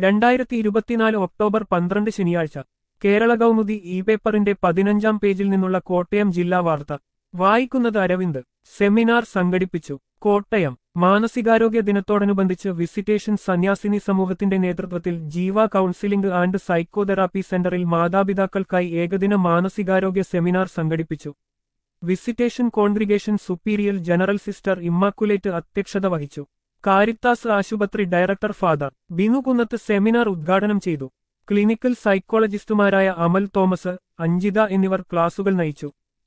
രണ്ടായിരത്തി ഇരുപത്തിനാല് ഒക്ടോബർ പന്ത്രണ്ട് ശനിയാഴ്ച കേരള കൗമുദി ഇ പേപ്പറിന്റെ പതിനഞ്ചാം പേജിൽ നിന്നുള്ള കോട്ടയം ജില്ലാ വാർത്ത വായിക്കുന്നത് അരവിന്ദ് സെമിനാർ സംഘടിപ്പിച്ചു കോട്ടയം മാനസികാരോഗ്യ ദിനത്തോടനുബന്ധിച്ച് വിസിറ്റേഷൻ സന്യാസിനി സമൂഹത്തിന്റെ നേതൃത്വത്തിൽ ജീവ കൗൺസിലിംഗ് ആൻഡ് സൈക്കോതെറാപ്പി സെന്ററിൽ മാതാപിതാക്കൾക്കായി ഏകദിന മാനസികാരോഗ്യ സെമിനാർ സംഘടിപ്പിച്ചു visitation congregation superior general sister immaculate അധ്യക്ഷത വഹിച്ചു കാരിത്താസ് ആശുപത്രി director father Binu Kunnath seminar ഉദ്ഘാടനം ചെയ്തു ക്ലിനിക്കൽ സൈക്കോളജിസ്റ്റുമാരായ അമൽ തോമസ് അഞ്ജിത എന്നിവർ ക്ലാസുകൾ നയിച്ചു